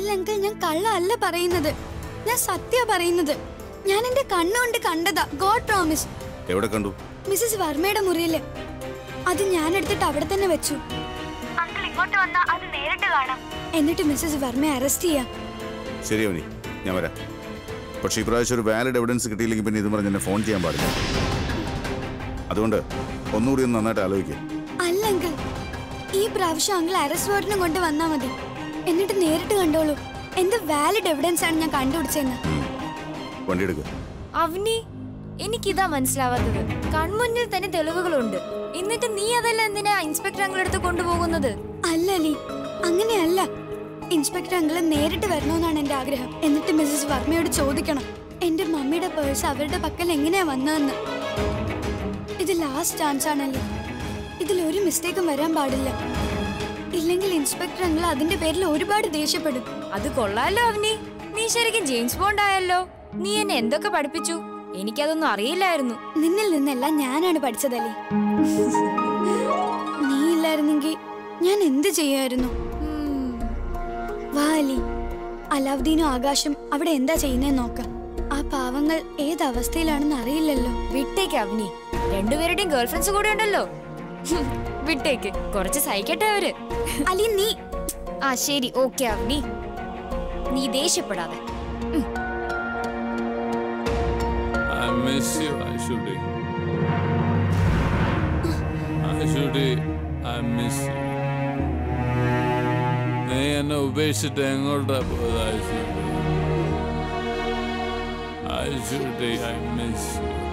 അല്ല അങ്കിൾ ഞാൻ കള്ള അല്ല പറയുന്നത് ഞാൻ സത്യ പറയുന്നത് ഞാൻ എന്റെ കണ്ണുകൊണ്ട് കണ്ടതാ ഗോഡ് പ്രോമിസ് എവിടെ കണ്ടു മിസ്സസ് വർമ്മയുടെ മുറിയില് അത് ഞാൻ എടുത്തിട്ട് അവിടെ തന്നെ വെച്ചു അങ്കിൾ ഇങ്ങോട്ട് വന്നാ അത് നേരിട്ട് കാണാം എന്നിട്ട് മിസ്സസ് വർമ്മയെ അറസ്റ്റ് ചെയ്യാം ശരി അവനി ഞാൻ വരാം പക്ഷേ ഇപ്രാവശ്യം ഒരു വാലിഡ് എവിഡൻസ് കിട്ടിയില്ലെങ്കിൽ പിന്നെ ഇത് പറഞ്ഞ് എന്നെ ഫോൺ ചെയ്യാൻ പാടില്ല അതുകൊണ്ട് ഒന്നുകൂടി ഒന്ന് നന്നായിട്ട് ആലോചിക്കുക അല്ല അങ്കിൾ ഈ പ്രാവശ്യം അങ്കിൾ അറസ്റ്റ് വാർഡിനും കൊണ്ട് വന്നാ മതി എന്നിട്ട് നേരിട്ട് കണ്ടോളൂ എന്ത് വാലിഡ് എവിഡൻസ് ആണ് ഞാൻ കണ്ടുപിടിച്ചതെന്ന് വണ്ടി എടുക്കുക അവനി എനിക്കിതാ മനസ്സിലാവാത്തത് കൺമുന്നിൽ തന്നെ തെളിവുകളുണ്ട് എന്നിട്ട് നീ അതെല്ലാം എന്തിനാ ഇൻസ്പെക്ടർ അങ്ങളെടുത്ത് കൊണ്ടുപോകുന്നത് അല്ല അലി അങ്ങനെയല്ല ഇൻസ്പെക്ടർ അങ്കിള് നേരിട്ട് വരണമെന്നാണ് എന്റെ ആഗ്രഹം എന്നിട്ട് മിസ്സസ് വർമ്മയോട് ചോദിക്കണം എന്റെ മമ്മിയുടെ പേഴ്സ് അവരുടെ പക്കൽ എങ്ങനെയാ വന്നതെന്ന് ഇത് ലാസ്റ്റ് ചാൻസ് ആണല്ലേ ഇതിൽ ഒരു മിസ്റ്റേക്കും വരാൻ പാടില്ല ഇല്ലെങ്കിൽ ഇൻസ്പെക്ടർ അങ്കിൾ അതിന്റെ പേരിൽ ഒരുപാട് ദേഷ്യപ്പെടും അത് കൊള്ളാലോ അവനി നീ ശരിക്കും ജെയിംസ് ബോണ്ട് ആയല്ലോ നീ എന്നെ എന്തൊക്കെ പഠിപ്പിച്ചു എനിക്കതൊന്നും അറിയില്ലായിരുന്നു നിന്നിൽ നിന്നെല്ലാം ഞാനാണ് പഠിച്ചതല്ലേ നീ ഇല്ലായിരുന്നെങ്കിൽ ഞാൻ എന്ത് ചെയ്യായിരുന്നു ഉം. വാ അലി അലാവുദ്ദീനും ആകാശം അവിടെ എന്താ ചെയ്യുന്നതെന്ന് നോക്കാം ആ പാവങ്ങൾ ഏത് അവസ്ഥയിലാണെന്ന് അറിയില്ലല്ലോ വിട്ടേക്ക് അവനി രണ്ടുപേരുടെയും ഗേൾഫ്രണ്ട്സ് കൂടെ ഉണ്ടല്ലോ ഹും, വിട്ടേക്ക് കുറച്ച് സഹിക്കട്ടെ അവര് അലി നീ ആ ശരി ഓക്കെ അവനി നീ ദേഷ്യപ്പെടാതെ I miss you, Ashudi. Ashudi, I miss you. നീ എന്നെ ഉപേക്ഷിച്ചിട്ട് എങ്ങോട്ടാ പോയത് ആശുടി ആശുടി ഐ മിസ്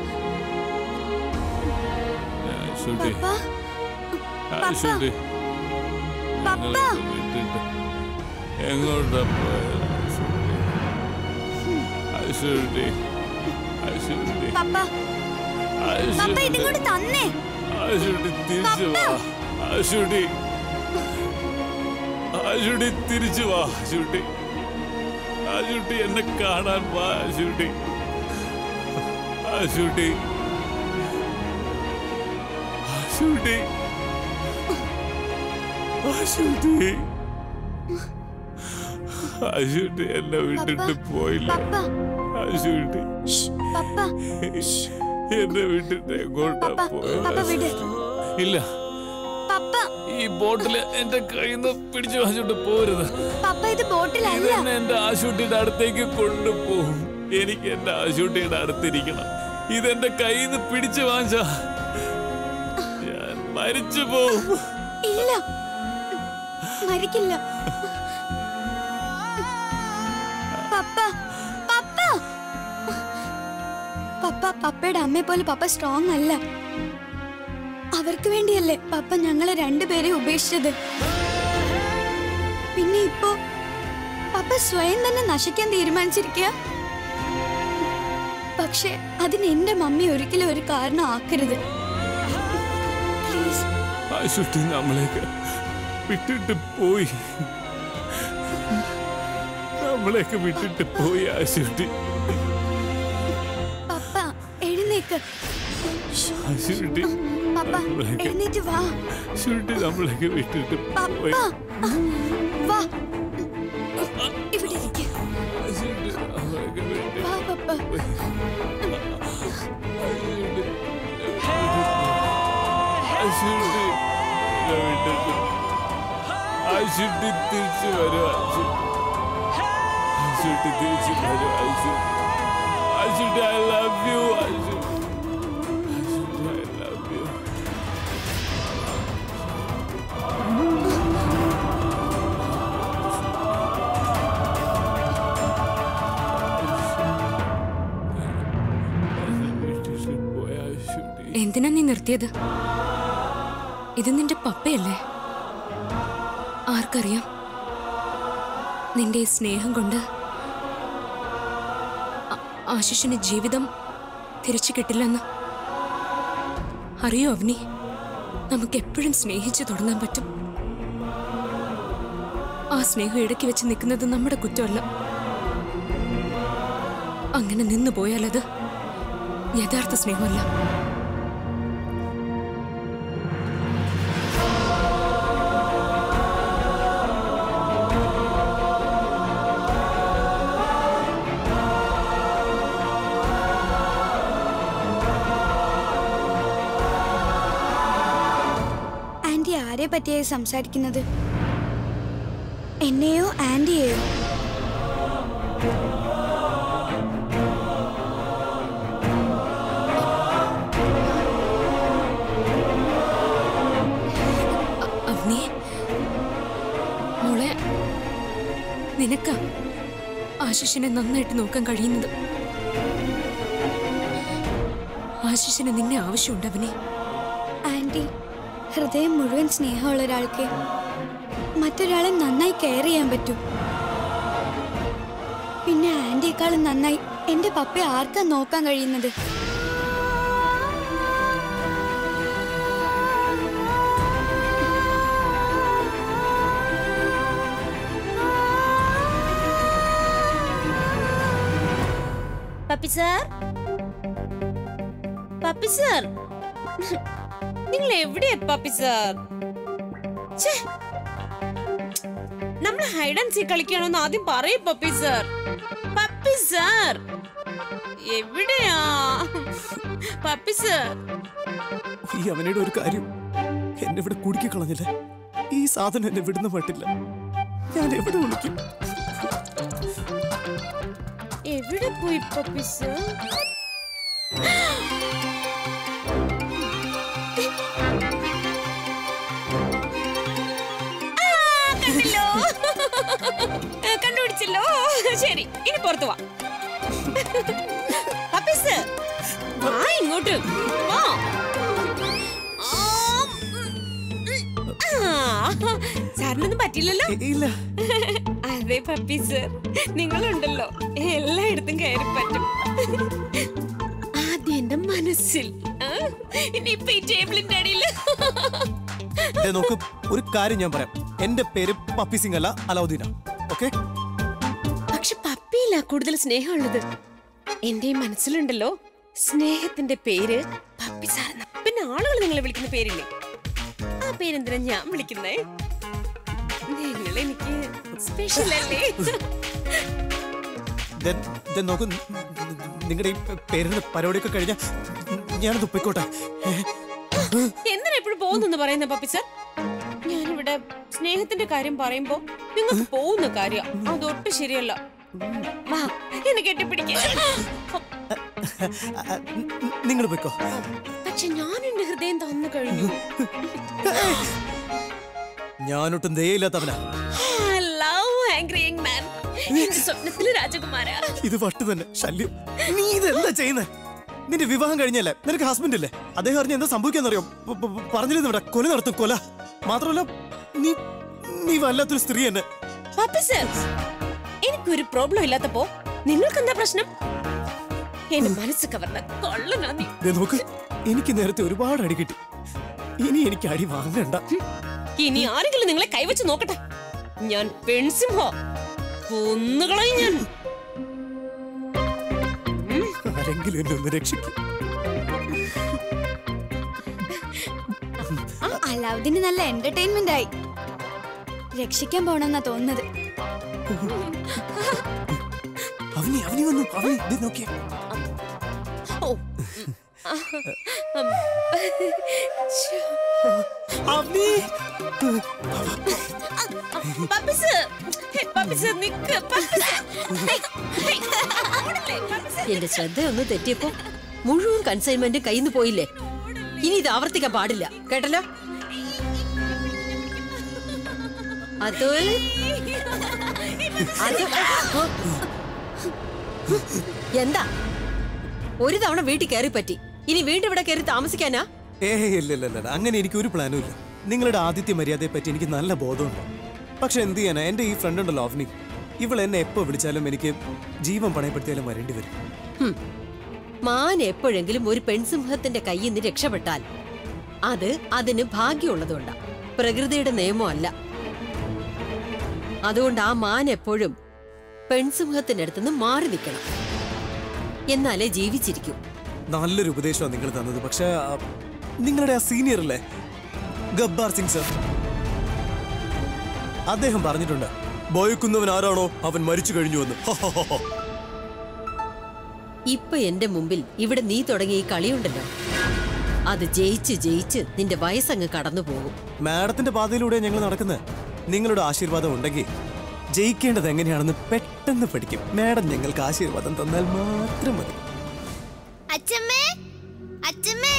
ആശുടി പപ്പ ആശുടി പപ്പ. വിട്ടിട്ട് എങ്ങോട്ടാ പോയത് ആശുടി ആശുടി പപ്പ പപ്പ ഇതിങ്ങോട്ട് തന്നേ ആശുടി തിരിച്ചു വാ ആശുടി ആശുടി തിരിച്ചു വാ ആശുടി ആശുട്ടി എന്നെ കാണാൻ വാ ആശുട്ടി ആശുട്ടി ആശുട്ടി ആശുട്ടി ആശുട്ടി എന്നെ വിട്ടിട്ട് പോയില്ല പപ്പ ആശുട്ടി ഷ്, പപ്പ എന്നെ വിട്ടിട്ട് എങ്ങോട്ടാ പപ്പ പപ്പ വിട് പോയത് ഇല്ല പപ്പ ഈ ബോട്ടില് എന്റെ കയ്യിൽ നിന്ന് പിടിച്ചു വാങ്ങിച്ചോണ്ട് പോരുത് പപ്പ ഇത് ബോട്ടിലല്ല ഇതെന്നെ എന്റെ ആശുട്ടിയുടെ അടുത്തേക്ക് കൊണ്ടുപോകും എനിക്ക് എന്റെ ആശുട്ടിയുടെ അടുത്തിരിക്കണം ഇതെന്റെ കയ്യിൽ നിന്ന് പിടിച്ചു വാങ്ങിച്ച ഞാൻ മരിച്ചു പോവും ഇല്ല മരിക്കില്ല പപ്പ പപ്പ പപ്പ പപ്പയുടെ അമ്മയെ പോലെ പപ്പ സ്ട്രോങ് അല്ല അവർക്ക് വേണ്ടിയല്ലേ പപ്പ ഞങ്ങളെ രണ്ടുപേരെ ഉപേക്ഷിച്ചത് പിന്നെ ഇപ്പോ പപ്പ സ്വയം തന്നെ നശിക്കാൻ തീരുമാനിച്ചിരിക്കുക പക്ഷെ അതിന് എന്റെ മമ്മി ഒരിക്കലും ഒരു കാരണം ആക്കരുത് പ്ലീസ് ആശുട്ടി നമ്മളെയൊക്കെ വിട്ടിട്ട് പോയി നമ്മളെയൊക്കെ വിട്ടിട്ട് പോയി ആശുട്ടി പപ്പ എഴുന്നേക്ക് ശ്ശോ, ആശുട്ടി പപ്പ നമ്മളെയൊക്കെ എഴുന്നേറ്റ് വാ ആശുട്ടി നമ്മളെയൊക്കെ വിട്ടിട്ട് പപ്പ പോയി വാ ഇവിടെ ഇരിക്ക്. ആശുട്ടി നമ്മളെയൊക്കെ വിട്ടിട്ട് വാ പപ്പ ആശുട്ടി വിട്ടിട്ട് ആശുട്ടി തിരിച്ചു വരും ആശുട്ടി ആശുട്ടി തിരിച്ചു വരും Ashutti Ashutti I love you Ashutti Ashutti I love you വിട്ടിട്ട് പോയ ആശുട്ടി എന്തിനാ നീ നിർത്തിയത് ഇത് നിന്റെ പപ്പയല്ലേ ആർക്കറിയാം നിന്റെ ഈ സ്നേഹം കൊണ്ട് ആ- ആശിഷിന് ജീവിതം തിരിച്ചു കിട്ടില്ലെന്ന് അറിയോ അവനി നമുക്ക് എപ്പോഴും സ്നേഹിച്ചു തുടങ്ങാൻ പറ്റും ആ സ്നേഹം ഇടയ്ക്ക് വെച്ച് നിൽക്കുന്നത് നമ്മുടെ കുറ്റമല്ല അങ്ങനെ നിന്നു പോയാലത് യഥാർത്ഥ സ്നേഹമല്ല പറ്റിയായി സംസാരിക്കുന്നത് എന്നെയോ ആന്റിയെയോ അവനെ മോളെ നിനക്ക ആശിഷിനെ നന്നായിട്ട് നോക്കാൻ കഴിയുന്നത് ആശിഷിന് നിന്നെ ആവശ്യമുണ്ട് അവനെ ആന്റി ഹൃദയം മുഴുവൻ സ്നേഹമുള്ള ഒരാൾക്ക് മറ്റൊരാളെ നന്നായി കെയർ ചെയ്യാൻ പറ്റൂ പിന്നെ ആന്റിയെക്കാളും നന്നായി എന്റെ പപ്പയെ ആർക്കാ നോക്കാൻ കഴിയുന്നത് പപ്പി സാർ പപ്പി സാർ നിങ്ങൾ എവിടെയാ പപ്പി സാർ ഛേ, നമ്മൾ ഹൈഡ് ആൻഡ് സീ കളിക്കണമെന്ന് ആദ്യം പറയും പപ്പി സാർ പപ്പി സാർ എവിടെയാ പപ്പി സാർ ഈ അവനയുടെ ഒരു കാര്യം എന്നെ ഇവിടെ കുടുക്കി കളഞ്ഞില്ല ഈ സാധനം എന്നെ വിടുന്ന പറ്റില്ല ഞാൻ എവിടെ വിളിക്കും എവിടെ പോയി പപ്പി സാർ ആ, കണ്ടല്ലോ കണ്ടുപിടിച്ചല്ലോ ശരി ഇനി പുറത്തു വാ പപ്പീസ് വാ ഇങ്ങോട്ട് വാ ആ, സാറിനൊന്നും പറ്റില്ലല്ലോ ഏ, ഇല്ല അതെ പപ്പി സർ നിങ്ങളുണ്ടല്ലോ എല്ലായിടത്തും കയറി പറ്റും ആദ്യം എന്റെ മനസ്സിൽ ആ, ഇനിയിപ്പൊ ഈ ടേബിളിന്റെ അടിയിൽ ദേ നോക്ക് ഒരു കാര്യം ഞാൻ പറയാം എന്റെ പേര് പപ്പി സിംഗ് അല്ല അലാവുദ്ദീന ഓക്കെ പക്ഷെ പപ്പിയില്ല കൂടുതൽ സ്നേഹമുള്ളത് എന്റെ ഈ മനസ്സിലുണ്ടല്ലോ സ്നേഹത്തിന്റെ പേര് പപ്പി സാർ എന്നാ. പിന്നെ ആളുകൾ നിങ്ങളെ വിളിക്കുന്ന പേരില്ലേ ആ പേരെന്തിനാ ഞാൻ വിളിക്കുന്നേ നിങ്ങൾ എനിക്ക് സ്പെഷ്യൽ അല്ലേ നോക്ക് നിങ്ങളുടെ ഈ പേരിന് പരിപാടിയൊക്കെ കഴിഞ്ഞാൽ ഞാനത് ഒപ്പിക്കോട്ടെ ഏ, എന്തിനാ എപ്പോഴും പോകുന്നെന്ന് പറയുന്ന പപ്പി സർ ഞാനിവിടെ സ്നേഹത്തിന്റെ കാര്യം പറയുമ്പോ നിങ്ങൾക്ക് പോകുന്ന കാര്യം അതൊട്ടും ശരിയല്ല വാ എന്നെ കെട്ടിപ്പിടിക്ക നിങ്ങൾ പോയിക്കോ പക്ഷെ ഞാൻ എന്റെ ഹൃദയം തന്നു കഴിഞ്ഞു ഞാനൊട്ടും ദയയില്ലാത്തവനാ ലവ് ആംഗ്രി യങ് മാൻ എന്റെ സ്വപ്നത്തിലെ രാജകുമാര ഇത് വട്ട് തന്നെ ശല്യം നീ ഇതെന്താ ചെയ്യുന്നേ നിന്റെ വിവാഹം കഴിഞ്ഞല്ലേ നിനക്ക് ഹസ്ബൻഡ് ഇല്ലേ അദ്ദേഹം അറിഞ്ഞ എന്താ സംഭവിക്കാന്നറിയോ പ- പ- പറഞ്ഞിരുന്നു ഇവിടെ കൊല നടത്തും കൊല മാത്രമല്ല നീ നീ വല്ലാത്തൊരു സ്ത്രീ തന്നെ പപ്പി സർ എനിക്കൊരു പ്രോബ്ലം ഇല്ലാത്തപ്പോ നിങ്ങൾക്ക് എന്താ പ്രശ്നം എന്റെ മനസ്സ് കവർന്ന കൊള്ളനാ നീ ദേ നോക്ക് എനിക്ക് നേരത്തെ ഒരുപാട് അടി കിട്ടി ഇനി എനിക്ക് അടി വാങ്ങണ്ട ഇനി ആരെങ്കിലും നിങ്ങളെ കൈവച്ച് നോക്കട്ടെ ഞാൻ പെൺസിംഹ കൊന്നുകളയും ഞാൻ ആരെങ്കിലും എന്നെ ഒന്ന് രക്ഷിക്കും അലാവുദ്ദീന് നല്ല എന്റർടൈൻമെന്റ് ആയി രക്ഷിക്കാൻ പോണെന്നാ തോന്നുന്നത് അവനി അവനി വന്നു അവനി ദേ നോക്കിയേ ഓ ഉം. ശ്ശോ. അവനി പപ്പിസ് ഹേ, പപ്പിസ് നിക്ക് പപ്പിസ് ഹേയ്, ഹേയ്, ഓടല്ലേ, പപ്പിസ്. എന്റെ ശ്രദ്ധയൊന്ന് തെറ്റിയപ്പോ മുഴുവൻ കൺസൈൻമെന്റ് കയ്യിൽ നിന്ന് പോയില്ലേ ഇനി ഇത് ആവർത്തിക്കാൻ പാടില്ല കേട്ടല്ലോ അതുൽ അത് എന്താ ഒരു തവണ വീട്ടിൽ കയറി പറ്റി ഇനി വീണ്ടും ഇവിടെ കയറി താമസിക്കാനാ ഏ ഇല്ല ഇല്ല ഇല്ല അങ്ങനെ എനിക്ക് ഒരു പ്ലാനും ഇല്ല നിങ്ങളുടെ ആദിത്യ മര്യാദയെ പറ്റി എനിക്ക് നല്ല ബോധമുണ്ട് പക്ഷെ എന്ത് ചെയ്യാനാ എന്റെ ഈ ഫ്രണ്ട് ഉണ്ടല്ലോ അവനി ഇവൾ എന്നെ എപ്പോ വിളിച്ചാലും എനിക്ക് ജീവൻ പണയപ്പെടുത്തിയാലും വരേണ്ടി വരും ഹും. മാൻ എപ്പോഴെങ്കിലും ഒരു പെൺസിംഹത്തിന്റെ കയ്യിൽ നിന്ന് രക്ഷപ്പെട്ടാൽ അത് അതിന് ഭാഗ്യമുള്ളതുകൊണ്ടാ പ്രകൃതിയുടെ നിയമമല്ല അതുകൊണ്ട് ആ മാൻ എപ്പോഴും പെൺസിംഹത്തിന്റെ അടുത്തുനിന്ന് മാറി നിൽക്കണം എന്നാലേ ജീവിച്ചിരിക്കൂ നല്ലൊരു ഉപദേശമാണ് നിങ്ങൾ തന്നത് പക്ഷെ ആ, നിങ്ങളുടെ ആ സീനിയർ അല്ലേ ഗബ്ബാർ സിംഗ് സർ അദ്ദേഹം പറഞ്ഞിട്ടുണ്ട് ഭയക്കുന്നവൻ ആരാണോ അവൻ മരിച്ചു കഴിഞ്ഞു എന്ന് ഇപ്പൊ എന്റെ മുമ്പിൽ ഇവിടെ നീ തുടങ്ങിയ ഈ കളിയുണ്ടല്ലോ അത് ജയിച്ച് ജയിച്ച് നിന്റെ വയസ്സങ്ങ് കടന്നു പോകും മാഡത്തിന്റെ പാതയിലൂടെ ഞങ്ങൾ നടക്കുന്നത് നിങ്ങളുടെ ആശീർവാദം ഉണ്ടെങ്കിൽ ജയിക്കേണ്ടത് എങ്ങനെയാണെന്ന് പെട്ടെന്ന് പഠിക്കും മാഡം ഞങ്ങൾക്ക് ആശീർവാദം തന്നാൽ മാത്രം മതി അച്ഛമ്മേ അച്ഛമ്മേ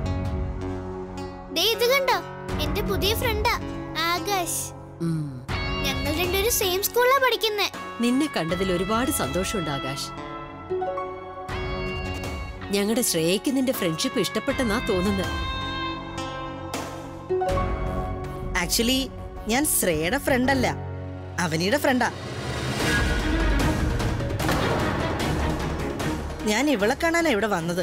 ദേ ഇത് കണ്ടോ എന്റെ പുതിയ ഫ്രണ്ടാ ആകാശ് ഉം. ഞങ്ങൾ രണ്ടുപേരും സെയിം സ്കൂളിലാ പഠിക്കുന്നേ നിന്നെ കണ്ടതിൽ ഒരുപാട് സന്തോഷമുണ്ട് ആകാശ് ഞങ്ങളുടെ ശ്രേയയ്ക്ക് നിന്റെ ഫ്രണ്ട്ഷിപ്പ് ഇഷ്ടപ്പെട്ടെന്നാ തോന്നുന്നത് ആക്ച്വലി ഞാൻ ശ്രേയുടെ ഫ്രണ്ട് അല്ല അവനിയുടെ ഫ്രണ്ടാ ഞാൻ ഇവളെ കാണാനാ ഇവിടെ വന്നത്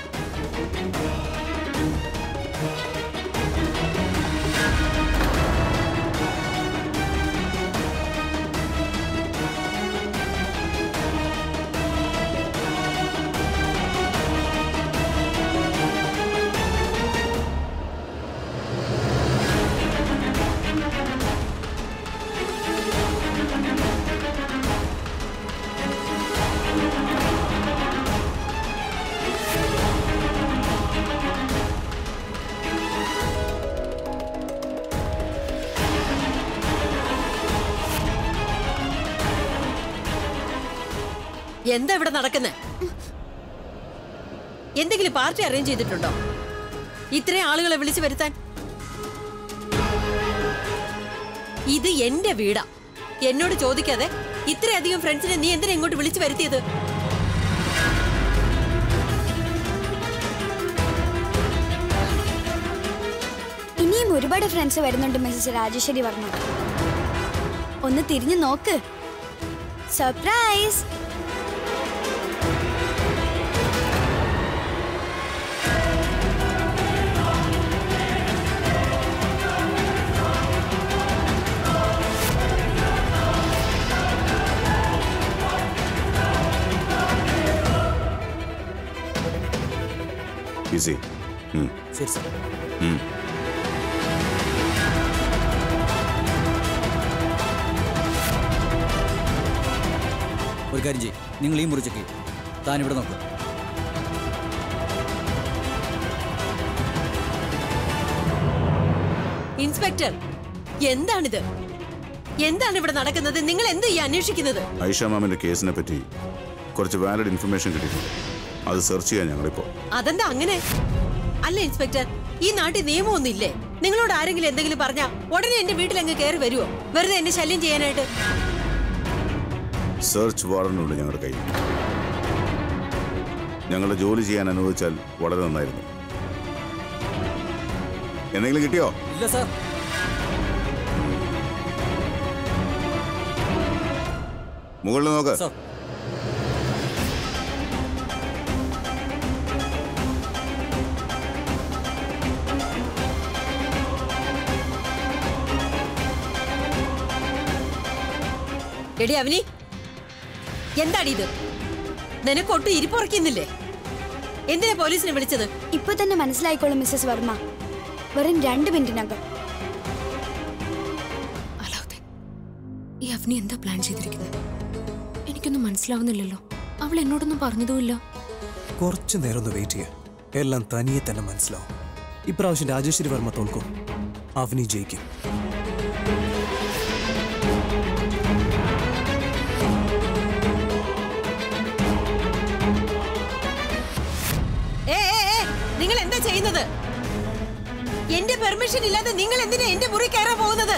എന്താ ഇവിടെ നടക്കുന്നത് എന്തെങ്കിലും പാർട്ടി അറേഞ്ച് ചെയ്തിട്ടുണ്ടോ ഇത്രയും ആളുകളെ വിളിച്ചു വരുത്താൻ ഇത് എന്റെ വീടാ എന്നോട് ചോദിക്കാതെ ഇത്രയധികം ഫ്രണ്ട്സിനെ നീ എന്തിനാ ഇങ്ങോട്ട് വിളിച്ചു വരുത്തിയത് ഇനിയും ഒരുപാട് ഫ്രണ്ട്സ് വരുന്നുണ്ട് മിസ്സസ് രാജേശ്വരി വർമ്മ ഒന്ന് തിരിഞ്ഞു നോക്ക് സർപ്രൈസ് ഈസി ശരി സാർ ഒരു കാര്യം ചെയ്യും നിങ്ങൾ ഈ മുറിച്ചേക്ക് താൻ ഇവിടെ നോക്ക് ഇൻസ്പെക്ടർ എന്താണിത് എന്താണ് ഇവിടെ നടക്കുന്നത് നിങ്ങൾ എന്ത് ഈ അന്വേഷിക്കുന്നത് ഐഷ മാമിന്റെ കേസിനെ പറ്റി കുറച്ച് വാലിഡ് ഇൻഫർമേഷൻ കിട്ടിയിട്ടുണ്ട് അത് സെർച്ച് ചെയ്യാൻ ഞങ്ങളിപ്പോ അതെന്താ അങ്ങനെ അല്ല ഇൻസ്പെക്ടർ ഈ നാട്ടിൽ നിയമമൊന്നും ഇല്ലേ നിങ്ങളോട് ആരെങ്കിലും എന്തെങ്കിലും പറഞ്ഞാ ഉടനെ എന്റെ വീട്ടിലങ്ങ് കയറി വരുമോ വെറുതെ എന്നെ ശല്യം ചെയ്യാനായിട്ട് സെർച്ച് വാറണ്ടുണ്ട് ഞങ്ങളുടെ കയ്യിൽ ഞങ്ങളുടെ ജോലി ചെയ്യാൻ അനുവദിച്ചാൽ വളരെ നന്നായിരുന്നു എന്തെങ്കിലും കിട്ടിയോ ഇല്ല സാർ മുകളിൽ നോക്ക് സാർ എടി അവനി എന്താടി ഇത് നിനക്കൊട്ടും ഇരിപ്പുറക്കുന്നില്ലേ എന്തിനാ പോലീസിനെ വിളിച്ചത് ഇപ്പൊ തന്നെ മനസ്സിലായിക്കോളും മിസ്സസ് വർമ്മ വെറും രണ്ട് മിനിറ്റിനകം അലാവുദ്ദീൻ ഈ അവനി എന്താ പ്ലാൻ ചെയ്തിരിക്കുന്നത് എനിക്കൊന്നും മനസ്സിലാവുന്നില്ലല്ലോ അവൾ എന്നോടൊന്നും പറഞ്ഞതുമില്ല കുറച്ചു നേരം ഒന്ന് വെയിറ്റ് ചെയ്യുക എല്ലാം തനിയെ തന്നെ മനസ്സിലാവും ഇപ്രാവശ്യം രാജേശ്വരി വർമ്മ തോൽക്കും അവനി ജയിക്കും ഏ ഏ, ഏ, നിങ്ങൾ എന്താ ചെയ്യുന്നത് എന്റെ പെർമിഷൻ ഇല്ലാതെ നിങ്ങൾ എന്തിനാ എന്റെ മുറി കയറാൻ പോകുന്നത്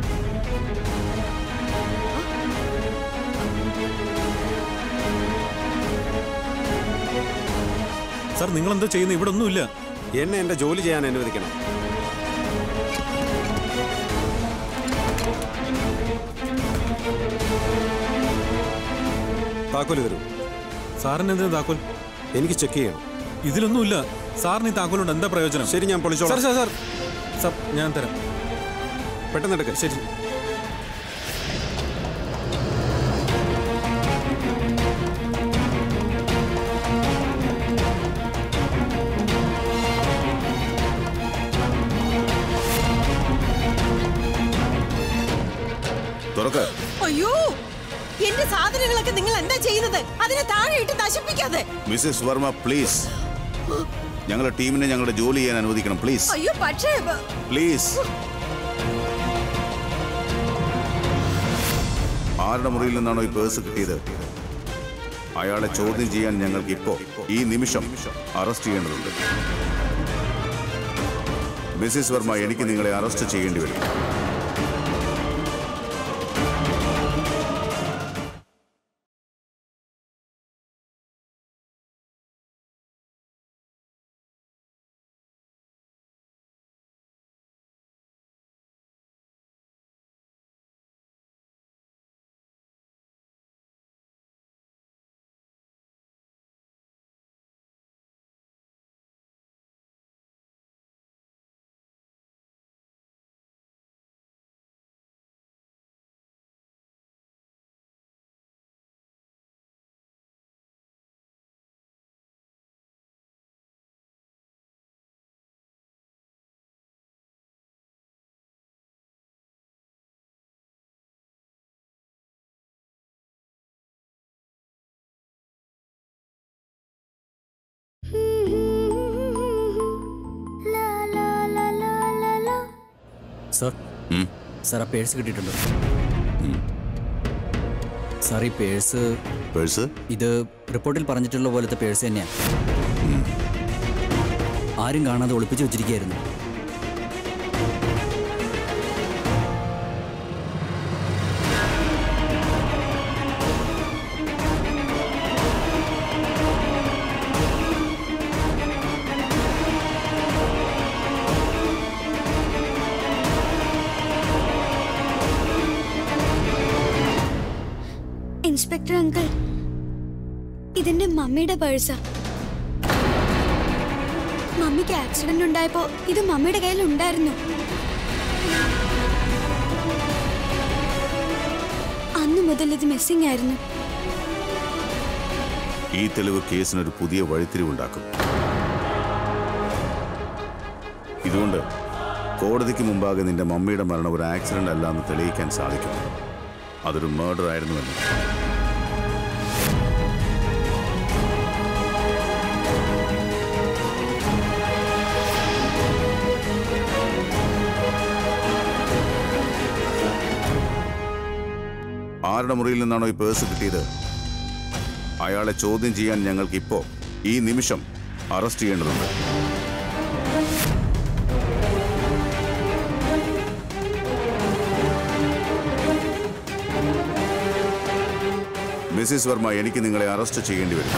സാർ നിങ്ങൾ എന്താ ചെയ്യുന്നത് ഇവിടെ ഒന്നുമില്ല എന്നെ എന്റെ ജോലി ചെയ്യാൻ അനുവദിക്കണം താക്കോല് തരൂ സാറിന് എന്തിനാ താക്കോൽ എനിക്ക് ചെക്ക് ചെയ്യണം ഇതിലൊന്നുമില്ല സാറിന് ഈ താക്കോലുണ്ട് എന്താ പ്രയോജനം ശരി ഞാൻ സാർ പൊളിച്ചോളാം സാർ സാർ സാർ ഞാൻ തരാം പെട്ടെന്ന് എടുക്ക ശരി തുറക്ക് അയ്യോ എന്റെ സാധനങ്ങളൊക്കെ നിങ്ങൾ എന്താ ചെയ്യുന്നത് അതിനെ താഴെ ഇട്ട് നശിപ്പിക്കാതെ മിസ്സസ് വർമ്മ പ്ലീസ് ഞങ്ങളുടെ ടീമിനെ ഞങ്ങളുടെ ജോലി ചെയ്യാൻ അനുവദിക്കണം പ്ലീസ് അയ്യോ പക്ഷേ പ്ലീസ് ആരുടെ മുറിയിൽ നിന്നാണോ ഈ പേഴ്സ് കിട്ടിയത് അയാളെ ചോദ്യം ചെയ്യാൻ ഞങ്ങൾക്ക് ഇപ്പോ ഈ നിമിഷം അറസ്റ്റ് ചെയ്യേണ്ടതുണ്ട് മിസ്സിസ് വർമ്മ എനിക്ക് നിങ്ങളെ അറസ്റ്റ് ചെയ്യേണ്ടി വരും സർ സാർ ആ പേഴ്സ് കിട്ടിയിട്ടുണ്ട് സാർ ഈ പേഴ്സ് പേഴ്സ് ഇത് റിപ്പോർട്ടിൽ പറഞ്ഞിട്ടുള്ള പോലത്തെ പേഴ്സ് തന്നെയാണ് ആരും കാണാതെ ഒളിപ്പിച്ചു വെച്ചിരിക്കുകയായിരുന്നു ഇൻസ്പെക്ടർ അങ്കിൾ ഇതെന്റെ മമ്മിയുടെ പേഴ്സാ മമ്മിക്ക് ആക്സിഡന്റ് ഉണ്ടായപ്പോ ഇത് മമ്മിയുടെ കയ്യിൽ ഉണ്ടായിരുന്നു അന്ന് മുതൽ ഇത് മിസ്സിംഗ് ആയിരുന്നു ഈ തെളിവ് കേസിനൊരു പുതിയ വഴിത്തിരിവുണ്ടാക്കും ഇതുകൊണ്ട് കോടതിക്ക് മുമ്പാകെ നിന്റെ മമ്മിയുടെ മരണം ഒരു ആക്സിഡന്റ് അല്ല എന്ന് തെളിയിക്കാൻ സാധിക്കും അതൊരു മേർഡർ ആയിരുന്നുവെന്ന് ആരുടെ മുറിയിൽ നിന്നാണോ ഈ പേഴ്സ് കിട്ടിയത് അയാളെ ചോദ്യം ചെയ്യാൻ ഞങ്ങൾക്ക് ഇപ്പോ ഈ നിമിഷം അറസ്റ്റ് ചെയ്യേണ്ടതുണ്ട് മിസ്സിസ് വർമ്മ എനിക്ക് നിങ്ങളെ അറസ്റ്റ് ചെയ്യേണ്ടി വരും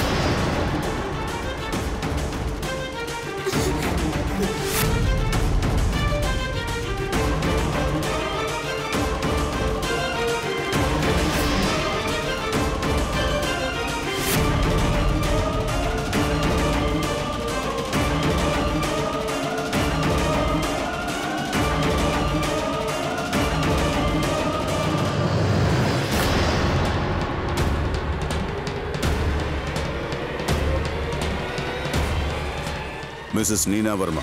മിസ്സസ് നീന വർമ്മ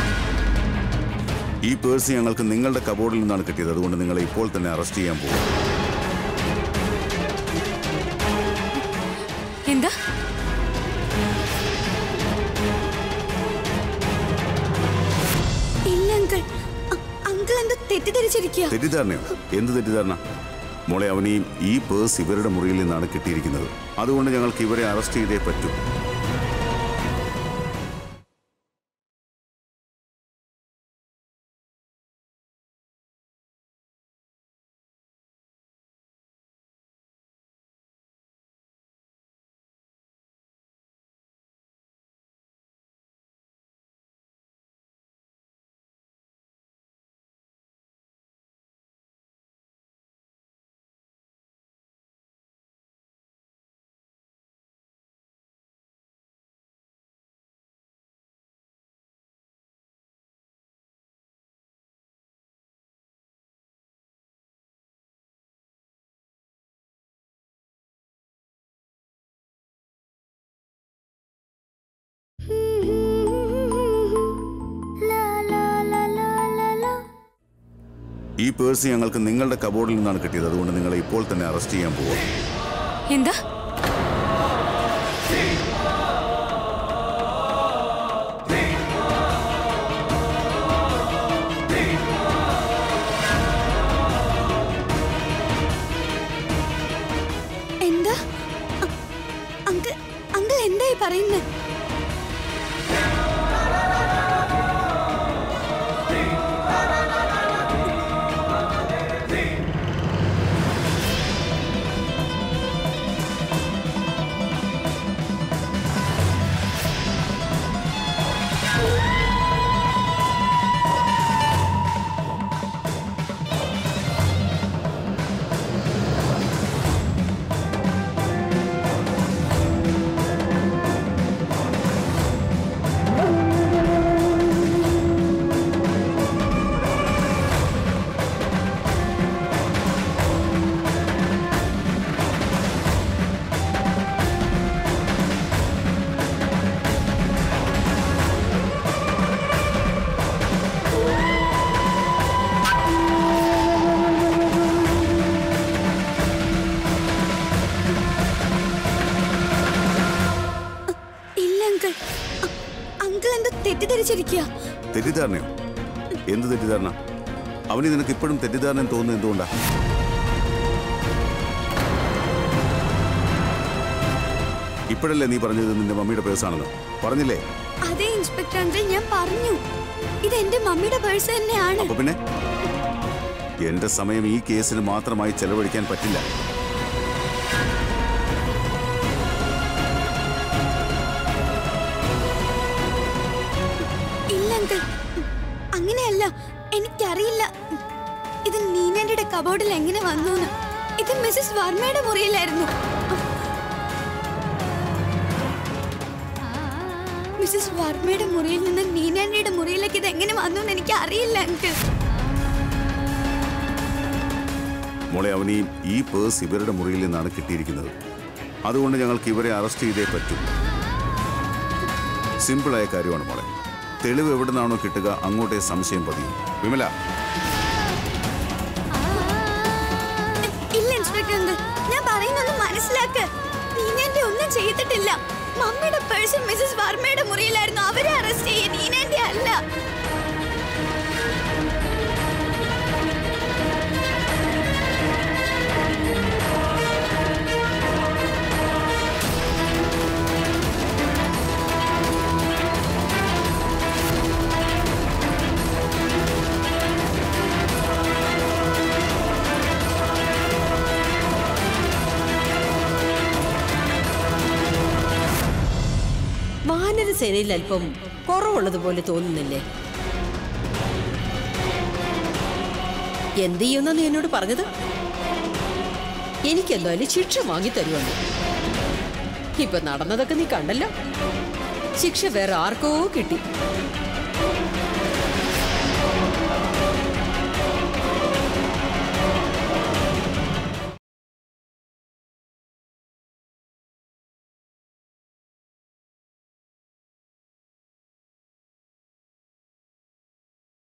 ഈ പേഴ്സ് ഞങ്ങൾക്ക് നിങ്ങളുടെ കബോർഡിൽ നിന്നാണ് കിട്ടിയത് അതുകൊണ്ട് നിങ്ങളെ ഇപ്പോൾ തന്നെ അറസ്റ്റ് ചെയ്യാൻ പോകും എന്താ ഇല്ല അങ്കിൾ അങ്കിൾ എന്താ തെറ്റിദ്ധരിച്ചിരിക്കുക തെറ്റിദ്ധാരണയോ എന്ത് തെറ്റിദ്ധാരണ മോളെ അവനെയും ഈ പേഴ്സ് ഇവരുടെ മുറിയിൽ നിന്നാണ് കിട്ടിയിരിക്കുന്നത് അതുകൊണ്ട് ഞങ്ങൾക്ക് ഇവരെ അറസ്റ്റ് ചെയ്തേ പറ്റൂ ഈ പേഴ്സ് ഞങ്ങൾക്ക് നിങ്ങളുടെ കബോർഡിൽ നിന്നാണ് കിട്ടിയത് അതുകൊണ്ട് നിങ്ങളെ ഇപ്പോൾ തന്നെ അറസ്റ്റ് ചെയ്യാൻ പോവാം എന്താ എന്താ അ- അങ്കിൾ അങ്കിൾ എന്തായി പറയുന്നത് ഇല്ല അങ്കിൾ അ- അങ്കിൾ എന്തോ തെറ്റിദ്ധരിച്ചിരിക്കുക തെറ്റിദ്ധാരണയോ എന്ത് തെറ്റിദ്ധാരണ അവന് നിനക്ക് ഇപ്പോഴും തെറ്റിദ്ധാരണ തോന്നുന്നത് എന്തുകൊണ്ടാ ഇപ്പോഴല്ലേ നീ പറഞ്ഞത് നിന്റെ മമ്മിയുടെ പേഴ്സാണെന്ന് പറഞ്ഞില്ലേ അതേ ഇൻസ്പെക്ടർ അങ്കിൾ ഞാൻ പറഞ്ഞു ഇത് എന്റെ മമ്മിയുടെ പേഴ്സ് തന്നെയാണ് അപ്പൊ പിന്നെ എന്റെ സമയം ഈ കേസിന് മാത്രമായി ചെലവഴിക്കാൻ പറ്റില്ല ഇല്ല അങ്കിൾ അങ്ങനെയല്ല എനിക്കറിയില്ല ഇത് നീനന്റെ കബോർഡിൽ എങ്ങനെ വന്നു ഇത് മിസ്സസ് വർമ്മയുടെ മുറിയിലായിരുന്നു മിസ്സസ് വർമ്മയുടെ മുറിയിൽ നിന്ന് നീനാൻഡിയുടെ മുറിയിലേക്ക് ഇത് എങ്ങനെ വന്നു എന്ന് എനിക്ക് അറിയില്ല അങ്കിൾ മോളെ അവന് ഈ- ഈ പേഴ്സ് ഇവരുടെ മുറിയിൽ നിന്നാണ് കിട്ടിയിരിക്കുന്നത് അതുകൊണ്ട് ഞങ്ങൾക്ക് ഇവരെ അറസ്റ്റ് ചെയ്തേ പറ്റൂ സിമ്പിളായ കാര്യമാണ് മോളെ തെളിവ് എവിടെ നിന്നാണോ കിട്ടുക അങ്ങോട്ടേ സംശയം പതിയും വിമല ഇല്ല ഇൻസ്പെക്ടർ അങ്കിൾ ഞാൻ പറയുന്നൊന്ന് മനസ്സിലാക്ക് നീനാൻഡി ഒന്നും ചെയ്തിട്ടില്ല മമ്മിയുടെ പേഴ്സ് മിസ്സസ് വർമ്മയുടെ മുറിയിലായിരുന്നു അവരെ അറസ്റ്റ് ചെയ്യ നീനാൻഡി അല്ല വാനരസേനയിൽ അല്പം കുറവുള്ളതുപോലെ തോന്നുന്നില്ലേ എന്ത് ചെയ്യുന്ന നീ എന്നോട് പറഞ്ഞത് എനിക്കെന്തായാലും ശിക്ഷ വാങ്ങി തരുമെന്ന് ഇപ്പൊ നടന്നതൊക്കെ നീ കണ്ടല്ലോ ശിക്ഷ വേറെ ആർക്കോ കിട്ടി